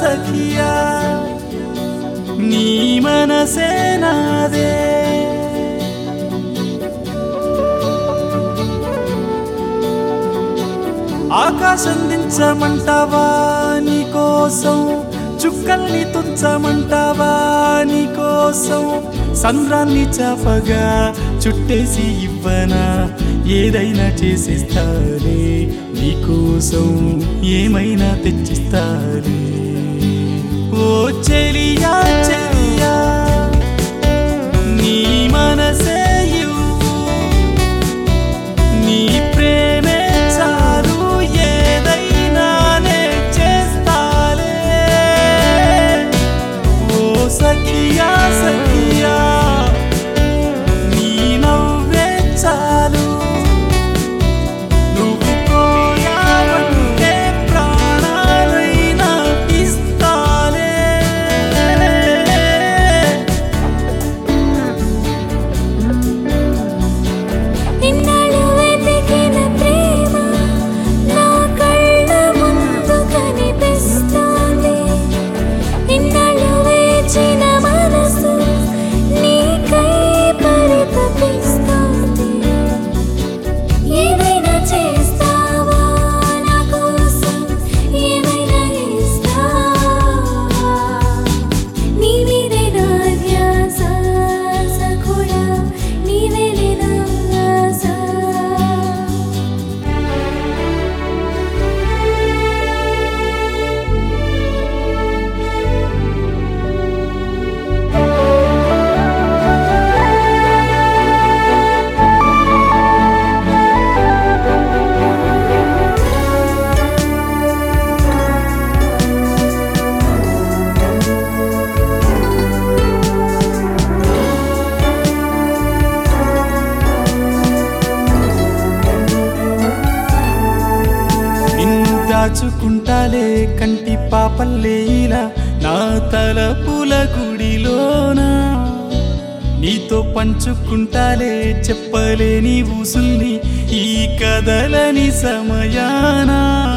సఖియా నీ మనసే నాదే ఆకాశం దించమంటావా నీ కోసం చుక్కల్ని తుంచమంటావా నీ కోసం సంద్రాన్ని చాపగా చుట్టేసి ఇవ్వనా ఏదైనా చేసిస్తాలే నీకోసం ఏమైనా తెచ్చిస్తాలే ఓ చెలియా చెలియా నీ మనసే ఇవ్వు నీ ప్రేమే చాలు ఏదైనా నే చేస్తాలే ఓ సఖియా సఖియా నీ నవ్వే చాలు నువ్వు కోరావంటే ప్రాణాలైనా ఇస్తాలే ఇన్నాళ్ళు వెతికిన ప్రేమ నా కళ్ళ ముందు కనిపిస్తోంది ఇన్నాళ్ళు వేచిన మనసు నీకై పరితపిస్తోంది ఏదైనా చేస్తావా నా కోసం ఏమైనా ఇస్తావా నీ మీదే నా ధ్యాస సఖుడా నీవే నా ఆశ నిన్ను దాచుకుంటాలే కంటి పాపల్లే ఇలా నా తలపుల గుడిలోనా నీతో పంచుకుంటాలే చెప్పలేని ఊసుల్ని ఈ కదలని సమయానా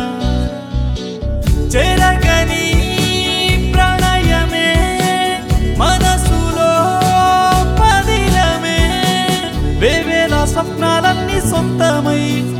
చెరగని ప్రణయమే మనసులో పదిలమే వేవేల స్వప్నాలన్నీ సొంతమై